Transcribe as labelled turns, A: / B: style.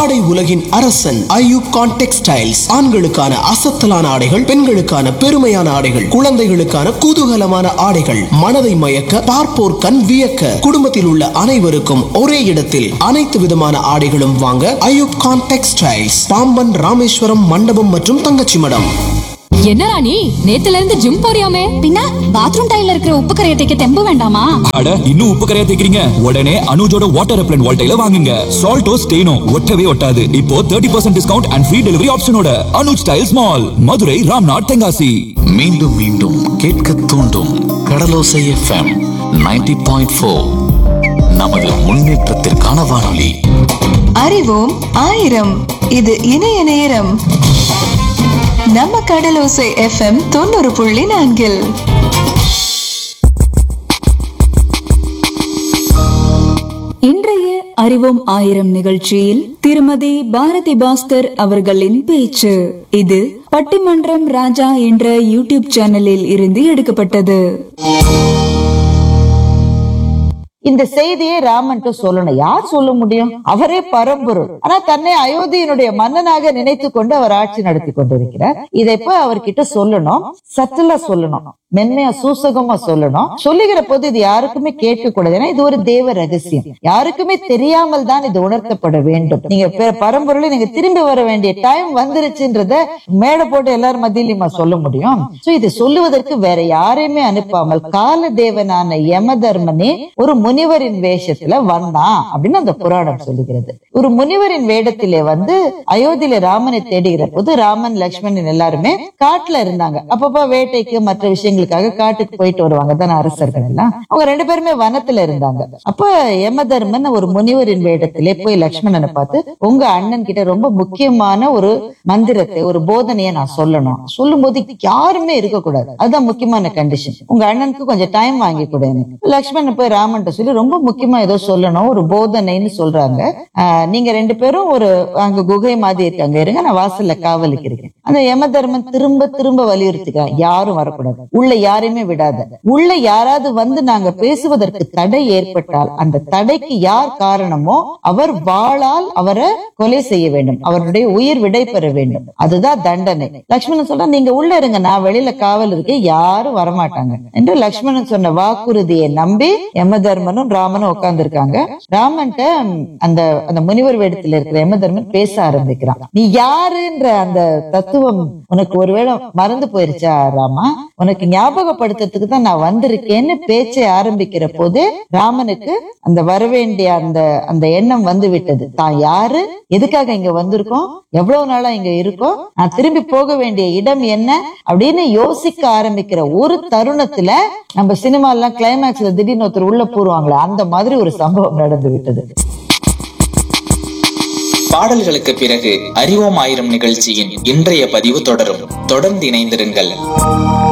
A: ஆடை உலகின் அரசன் ஐயூப் கான் டெக்ஸ்டைல்ஸ் ஆண்களுக்கான அசத்தலான ஆடைகள் பெண்களுக்கான பெருமையான ஆடைகள் குழந்தைகளுக்கான குதூகலமான ஆடைகள் மனதை மயக்க பார்ப்போர் கண் வியக்க குடும்பத்தில் உள்ள அனைவருக்கும் ஒரே இடத்தில் அனைத்து விதமான ஆடைகளும் வாங்க ஐயூப் கான் டெக்ஸ்டைல்ஸ் பாம்பன் ராமேஸ்வரம் மண்டபம் மற்றும் தங்கச்சி மடம்
B: என்னடா நீ நேத்துல இருந்து ஜிம் போறியாமே
C: பின்ன பாத்ரூம் டைல இருக்கிற உப்பு கரையை தைக்க தெம்பு வேண்டாமா
D: அட இன்னும் உப்பு கரையா தேக்கிறீங்க உடனே அனுஜோட வாட்டர் ரெப்லன் வால்டைல வாங்குங்க சால்டோ ஸ்டெயினோ ஒட்டவே ஒட்டாது இப்போ 30% percent discount and free delivery ஆப்ஷனோட அனுஜ் ஸ்டைல்ஸ் மால் மதுரை ராம்நாத் தென்காசி
E: மீண்டும் மீண்டும் கேட்க தூண்டும் கடலோசை எஃப்எம் 90.4 பாயிண்ட் ஃபோர் நமது முன்னேற்றத்திற்கான வானொலி
F: அறிவோம் ஆயிரம் இது இணைய நேரம் நம்ம கடலோசை எஃப்எம் தொண்ணூறு புள்ளி நான்கில்
G: இன்றைய அறிவோம் ஆயிரம் நிகழ்ச்சியில் திருமதி பாரதி பாஸ்கர் அவர்களின் பேச்சு இது பட்டிமன்றம் ராஜா என்ற யூடியூப் சேனலில் இருந்து எடுக்கப்பட்டது
H: இந்த செய்தியை ராமன்ட்டு சொல்லணும் யார் சொல்ல முடியும் அவரே பரம்பொருள் ஆனா தன்னை அயோத்தியினுடைய மன்னனாக நினைத்து கொண்டு அவர் ஆட்சி நடத்தி கொண்டிருக்கிறார் இதை போய் அவர்கிட்ட சொல்லணும் சத்துல சொல்லணும் மென்மையா சூசகமா சொல்லணும் சொல்லுகிற போது இது யாருக்குமே கேட்க கூடாது ஏன்னா இது ஒரு தேவ ரகசியம் யாருக்குமே தெரியாமல் தான் இது உணர்த்தப்பட வேண்டும் நீங்க பெ- பரம்பொருளை நீங்க திரும்பி வர வேண்டிய டைம் வந்துருச்சுன்றத மேடை போட்டு எல்லாரும் மத்தியிலுமா சொல்ல முடியும் சோ இதை சொல்லுவதற்கு வேற யாரையுமே அனுப்பாமல் கால தேவனான யம தர்மனே ஒரு முனிவரின் வேஷத்துல வந்தான் அப்படின்னு அந்த புராணம் சொல்லுகிறது ஒரு முனிவரின் வேடத்திலே வந்து அயோத்தியில ராமனை தேடுகிற போது ராமன் லக்ஷ்மணன் எல்லாருமே காட்டுல இருந்தாங்க அப்பப்ப வேட்டைக்கு மற்ற விஷயங்களுக்காக காட்டுக்கு போயிட்டு வருவாங்க தானே அரசர்கள் எல்லாம் அவங்க ரெண்டு பேருமே வனத்துல இருந்தாங்க அப்ப யம தர்மன் ஒரு முனிவரின் வேடத்திலே போய் லக்ஷ்மணனை பார்த்து உங்க அண்ணன் கிட்ட ரொம்ப முக்கியமான ஒரு மந்திரத்தை ஒரு போதனையை நான் சொல்லணும் சொல்லும் போது யாருமே இருக்கக்கூடாது அதுதான் முக்கியமான கண்டிஷன் உங்க அண்ணனுக்கு கொஞ்சம் டைம் வாங்கி கொடு எனக்கு லக்ஷ்மணன் போய் ராமன்ட்ட சொல்லி ரொம்ப முக்கியமா ஏதோ சொல்லணும் ஒரு போதனைன்னு சொல்றாங்க ஆஹ் நீங்க ரெண்டு பேரும் ஒரு அங்க குகை மாதிரி இருக்காங்க இருங்க நான் வாசல்ல காவலுக்கு இருக்கேன் அந்த யம தர்மன் திரும்ப திரும்ப வலியுறுத்திக்கிறான் யாரும் வரக்கூடாது உள்ள யாரையுமே விடாத உள்ள யாராவது வந்து நாங்க பேசுவதற்கு தடை ஏற்பட்டால் அந்த தடைக்கு யார் காரணமோ அவர் வாளால் அவரை கொலை செய்ய வேண்டும் அவருடைய உயிர் விடை பெற வேண்டும் அதுதான் தண்டனை லக்ஷ்மணன் சொல்றா நீங்க உள்ள இருங்க நான் வெளியில காவல் இருக்கேன் யாரும் வரமாட்டாங்க என்று லக்ஷ்மணன் சொன்ன வாக்குறுதியை நம்பி யமதர்மனும் ராமனும் உட்கார்ந்து இருக்காங்க ராமன்ட்ட அந்த அந்த முனிவர் வேடத்துல இருக்கிற யமதர்மன் பேச ஆரம்பிக்கிறான் நீ யாருன்ற அந்த தத்துவம் உனக்கு ஒருவேளை மறந்து போயிருச்சா ராமா உனக்கு ஞாபகப்படுத்துறதுக்கு தான் நான் வந்திருக்கேன்னு பேச்சை ஆரம்பிக்கிற போது ராமனுக்கு அந்த வரவேண்டிய அந்த அந்த எண்ணம் வந்து விட்டது தான் யாரு எதுக்காக இங்க வந்திருக்கோம் எவ்வளவு நாளா இங்க இருக்கோம் நான் திரும்பி போக வேண்டிய இடம் என்ன அப்படின்னு யோசிக்க ஆரம்பிக்கிற ஒரு தருணத்துல நம்ம சினிமா எல்லாம் கிளைமேக்ஸ்ல திடீர்னு ஒருத்தர் உள்ள போடுவாங்களே அந்த மாதிரி ஒரு சம்பவம் நடந்து விட்டது
I: பாடல்களுக்கு பிறகு அறிவோம் ஆயிரம் நிகழ்ச்சியின் இன்றைய பதிவு தொடரும் தொடர்ந்து இணைந்திருங்கள்